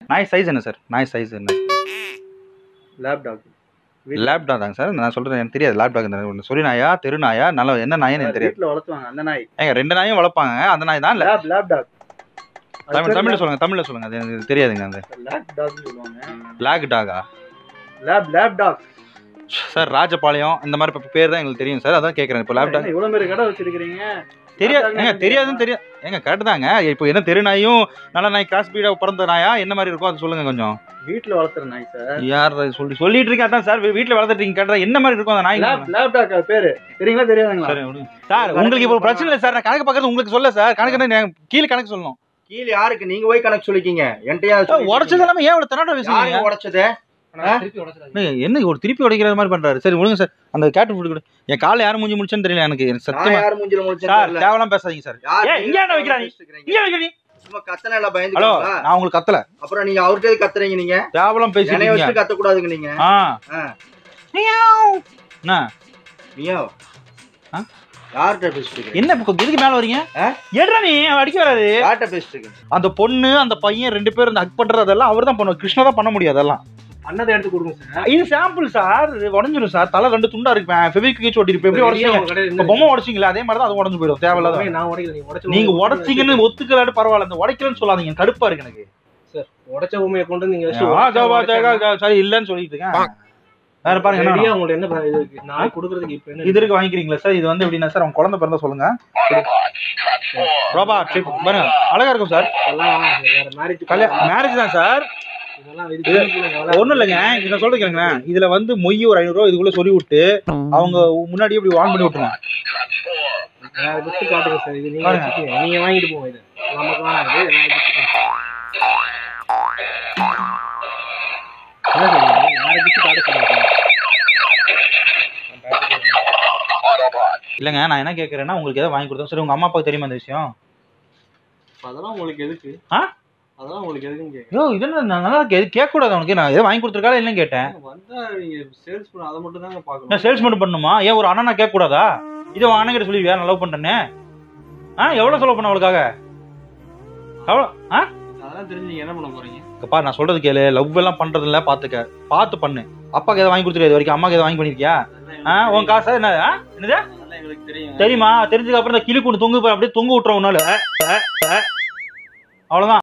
நாய் சைஸ் என்ன சார் நாய் சைஸ் என்ன லேப் டாக் லேப் டாக் தாங்க சார் நான் சொல்றது எனக்கு தெரியாது லேப் டாக் சொல்லி நாயா தெரு நாயா நல்ல என்ன நாயின்னு எனக்கு தெரியாது வீட்டுல வளர்த்துவாங்க அந்த நாய் ஏங்க ரெண்டு நாயும் வளர்ப்பாங்க அந்த நாய் தான் லேப் லேப் டாக் தமிழ் தமிழ்ல சொல்லுங்க தமிழ்ல சொல்லுங்க அது எனக்கு தெரியாதுங்க அந்த லேப் டாக் சொல்லுவாங்க பிளாக் டாகா lab lab dog sir Rajapalayam இந்த மாதிரி இப்ப பேர் தான் எங்களுக்கு தெரியும் சார் அதான் கேட்குறேன் இப்போ லேப் டாக் இவ்வளவு பேர் கடை வச்சிருக்கீங்க தெரியாது லேப் டாக்னா ஏங்க என்னன்னு தெரியாதுன்னு தெரியும் ஏங்க கரெக்ட் தாங்க இப்போ என்ன தெரு நாயும் நல்ல நாய் கிராஸ் பீடா பிறந்த நாயா என்ன மாதிரி இருக்கும் அது சொல்லுங்க கொஞ்சம் வீட்டுல வளர்த்துற நாய் சார் யார் அது சொல்லி சொல்லிட்டு இருக்கேன் அதான் சார் வீட்டில் வளர்த்துட்டீங்க கேட்டா என்ன மாதிரி இருக்கும் அந்த நாய் லேப் லேப் டாக் அது பேரு தெரியுங்களா தெரியாதுங்களா சரி, விடுங்க. சார் உங்களுக்கு இப்போ பிரச்சனை இல்லை சார் நான் கணக்கு பார்க்கறது உங்களுக்கு சொல்ல சார் கணக்கு என்ன, நான் கீழே கணக்கு சொல்லணும் கீழே யாருக்கு நீங்க போய் கணக்கு சொல்லிக்கீங்க என்கிட்ட உடச்சது எல்லாமே ஏன் இவ்வளவு தன்னாட்ட பேசுறீங்க யாருக்கு உடைச்சது ஏய், என்ன ஒரு திருப்பி உடைக்கிற மாதிரி பண்றாரு சரி விடுங்க சார் அந்த கேட்டு ஃபுட் கொடு என் காலை யார் மூஞ்சி முடிச்சேன்னு தெரியல எனக்கு எனக்கு நான் சத்தியமா யார் மூஞ்சில சார் முடிச்சேன் தேவலாம் பேசாதீங்க சார் ஏய், இங்க என்ன வைக்கிறா நீ? இங்க வைக்கிறீ சும்மா கத்தனை எல்லாம் ஹலோ பயந்துக்கீங்களா நான் உங்களுக்கு கத்தல அப்புறம் நீங்க அவர்கிட்ட எதுக்கு கத்துறீங்க நீங்க தேவலாம் என்னைய பேசிட்டீங்க வச்சுட்டு கத்த கூடாதுங்க நீங்க ஆ ஆ. என்ன நீயோ ஆ? யார்கிட்ட பேசிட்டு இருக்கீங்க என்ன இப்போ எதுக்கு மேல வரீங்க ஆ? எடுறா நீ அவன் அடிக்க வராது யார்கிட்ட பேசிட்டு இருக்கீங்க அந்த பொண்ணு அந்த பையன் ரெண்டு பேரும் இந்த ஹக் பண்றதெல்லாம் அவர் தான் பண்ணுவார் கிருஷ்ணா தான் பண்ண முடியாது அதெல்லாம் அண்ணதை எடுத்து கொடுங்க சார் இது சாம்பிள் சார் இது உடஞ்சிரும் சார் தலை ரெண்டு துண்டா இருப்பேன் ஃபெவிக் கீச்சு ஒட்டிருப்பேன் எப்படி உடச்சீங்க இப்போ பொம்மை உடச்சிங்களா அதே மாதிரி தான் அது உடஞ்சு போயிடும் தேவையில்லாத நான் உடைக்கல நீங்க உடைச்ச நீங்க பொம்மையை உடச்சிங்கன்னு ஒத்துக்கலாட்டு பரவாயில்ல இந்த உடைக்கலன்னு சொல்லாதீங்க கடுப்பா இருக்கு எனக்கு உடைச்ச பொம்மையை கொண்டு வந்து நீங்க வச்சு ஆ, ஜா, வா, ஜா, உடைச்சா- ஜா, சரி இல்லன்னு சொல்லிட்டு இருக்கேன் வேற பாருங்க என்ன ரெடியா வேணும்? உங்கள்ட்ட என்ன ப- இது இருக்கு நான் கொடுக்கறதுக்கு இப்ப என்ன இது இருக்கு வாங்கிக்கிறீங்களா சார் இது வந்து எப்படின்னா சார் அவங்க குழந்தை பிறந்தா சொல்லுங்க ரோபா ட்ரிப் பாருங்க அழகா இருக்கும் சார் இதெல்லாம் வேற மேரேஜ் கல்யாணம் மேரேஜ் தான் சார் இதெல்லாம் இது சின்ன பிள்ளைங்க விளையாட- ஒண்ணும் இல்லைங்க இதை சொல்றது கேளுங்க இதுல வந்து மொய் ஒரு ஐநூறு ரூபா இதுக்குள்ள சொல்லி விட்டு அவங்க முன்னாடியே இப்படி வான் பண்ணி விட்டுருங்க வேற gift காட்டுங்க சார் இது நீங்க பாருங்க. வச்சுக்கோங்க. நீங்க வாங்கிட்டு போங்க இது நமக்கு வேணாம் இது வேற gift காட்டுங்க. என்ன சொல்றீங்க? வேற gift காட்ட சொல்லுங்க இல்லைங்க நான் என்ன கேட்கறேன்னா உங்களுக்கு ஏதாவது வாங்கி கொடுத்தோம் சரி உங்க அம்மா அப்பாவுக்கு தெரியுமா அந்த விஷயம் அதெல்லாம் உங்களுக்கு எதுக்கு ஆ? அதெல்லாம் உங்களுக்கு எதுக்குன்னு கேட்க ஐயோ இது என்ன நான் நல்லா இருக்கு கேட்க கூடாது உனக்கு நான் ஏதோ வாங்கி கொடுத்துருக்காளா இல்லைன்னு கேட்டேன் வந்தா நீங்க சேல்ஸ் பண்ண அதை மட்டும் தாங்க நான் பாக்கணும் சேல்ஸ் மட்டும் பண்ணுமா ஏன் ஒரு அண்ணா கேட்க கூடாதா இதை உன் அண்ணன் கிட்ட சொல்லிடுவியா நான் லவ் பண்றேன்னு ஆ எவ்வளவு செலவு பண்ண அவளுக்காக எவ்வளோ ஆ அதெல்லாம் தெரிஞ்சு நீங்க என்ன பண்ண போறீங்க அப்பா நான் சொல்றது கேளு லவ் எல்லாம் பண்றது இல்ல பாத்துக்க பார்த்து பண்ணு அப்பாக்கு எதை வாங்கி கொடுத்துரு இது வரைக்கும் அம்மாக்கு எதை வாங்கி பண்ணிருக்கியா ஆ உன் காசா என்ன ஆ? என்னது அதெல்லாம் எங்களுக்கு தெரியும் தெரியுமா தெரிஞ்சதுக்கு அப்புறம் இந்த கிளி கொண்டு தொங்கு பாரு, அப்படியே தொங்க விட்டுறோம் உன்னால அவ்வளவுதான்